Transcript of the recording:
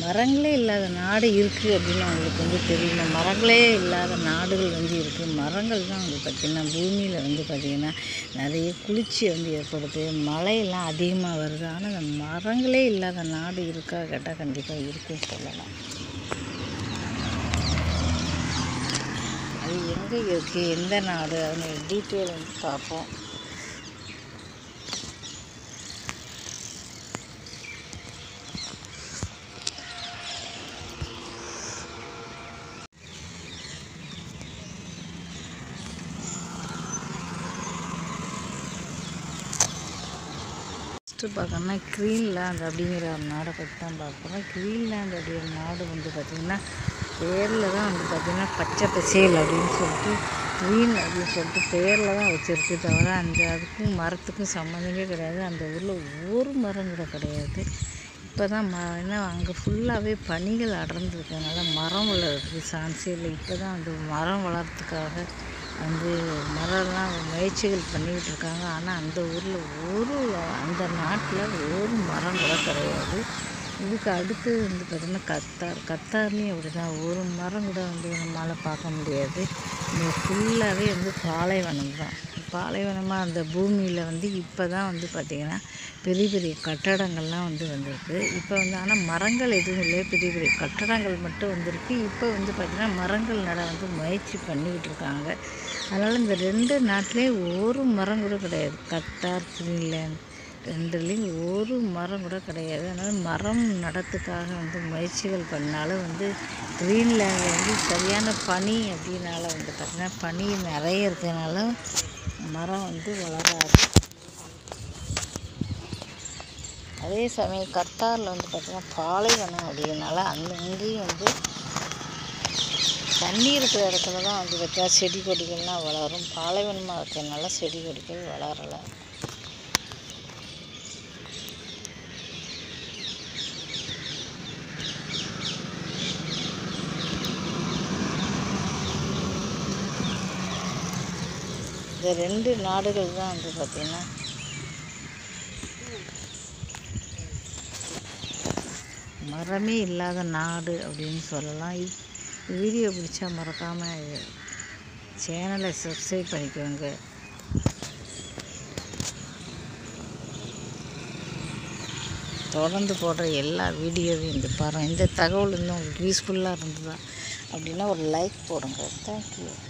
மரங்களே இல்லாத நாடு இருக்குது அப்படின்னு அவங்களுக்கு வந்து தெரியுமா மரங்களே இல்லாத நாடுகள் வந்து இருக்குது மரங்கள் தான் வந்து பார்த்திங்கன்னா பூமியில் வந்து பார்த்திங்கன்னா நிறைய குளிர்ச்சியை வந்து ஏற்படுது மழையெல்லாம் அதிகமாக வருது ஆனால் அந்த மரங்களே இல்லாத நாடு இருக்கா கேட்டால் கண்டிப்பாக இருக்குன்னு சொல்லலாம் அது எங்கே இருக்குது எந்த நாடு அதனுடைய டீட்டெயில் வந்து பார்ப்போம் ஃபஸ்ட்டு பார்க்கணும்னா க்ரீன்லேண்ட் அப்படிங்கிற ஒரு நாடை பற்றி தான் பார்க்குறோம் க்ரீன்லேண்ட் அப்படிங்கிற நாடு வந்து பார்த்திங்கன்னா பேரில் தான் வந்து பார்த்திங்கன்னா பச்சை பசேல் அப்படின்னு சொல்லிட்டு க்ரீன் அப்படின்னு சொல்லிட்டு பேரில் தான் வச்சுருக்கு தவிர அந்த அதுக்கும் மரத்துக்கும் சம்மந்தமே கிடையாது அந்த ஊரில் ஒரு மரம் கூட கிடையாது இப்போ தான் ம என்ன அங்கே ஃபுல்லாகவே பனிகள் அடர்ந்துருக்கனால மரம் வளர்றதுக்கு சான்ஸே இல்லை இப்போ தான் அந்த மரம் வளர்றதுக்காக வந்து மரம்லாம் முயற்சிகள் பண்ணிக்கிட்டு இருக்காங்க ஆனால் அந்த ஊரில் ஒரு அந்த நாட்டில் ஒரு மரம் கூட கிடையாது இதுக்கு அடுத்து வந்து பார்த்திங்கன்னா கத்தார் கத்தார்லேயும் அப்படி தான் ஒரு மரம் கூட வந்து நம்மளால் பார்க்க முடியாது இங்கே ஃபுல்லாகவே வந்து பாலைவனம் தான் பாலைவனமாக அந்த பூமியில் வந்து இப்போ தான் வந்து பார்த்திங்கன்னா பெரிய பெரிய கட்டடங்கள்லாம் வந்து வந்திருக்கு இப்போ வந்து ஆனால் மரங்கள் எதுவும் இல்லை பெரிய பெரிய கட்டடங்கள் மட்டும் வந்திருக்கு இப்போ வந்து பார்த்திங்கன்னா மரங்கள் நட வந்து முயற்சி பண்ணிக்கிட்டு இருக்காங்க அதனால் இந்த ரெண்டு நாட்டிலையும் ஒரு மரம் கூட கிடையாது கத்தார் கிரீன்லேண்ட் ரெண்டுலேயும் ஒரு மரம் கூட கிடையாது அதனால் மரம் நடத்துக்காக வந்து முயற்சிகள் பண்ணாலும் வந்து கிரீன்லேண்டில் வந்து சரியான பனி அப்படின்னால வந்து பார்த்திங்கன்னா பனி நிறைய இருக்கிறதுனால மரம் வந்து வளராது அதே சமயம் கத்தாரில் வந்து பார்த்திங்கன்னா பாலைவனம் அப்படின்னால அந்த அங்கேயும் வந்து தண்ணி இருக்கிற இடத்துல தான் வந்து பார்த்தா செடி கொடிகள்லாம் வளரும் பாலைவனமாக இருக்கிறதுனால செடி கொடிகள் வளரலை இந்த ரெண்டு நாடுகள் தான் வந்து பார்த்திங்கன்னா மரமே இல்லாத நாடு அப்படின்னு சொல்லலாம் இ- வீடியோ பிடிச்சா மறக்காமல் சேனலை சப்ஸ்கிரைப் பண்ணிக்கோங்க தொடர்ந்து போடுற எல்லா வீடியோவையும் இந்த பாருங்கள் இந்த தகவல் இன்னும் உங்களுக்கு யூஸ்ஃபுல்லாக இருந்ததா அப்படின்னா ஒரு லைக் போடுங்க தேங்க்யூ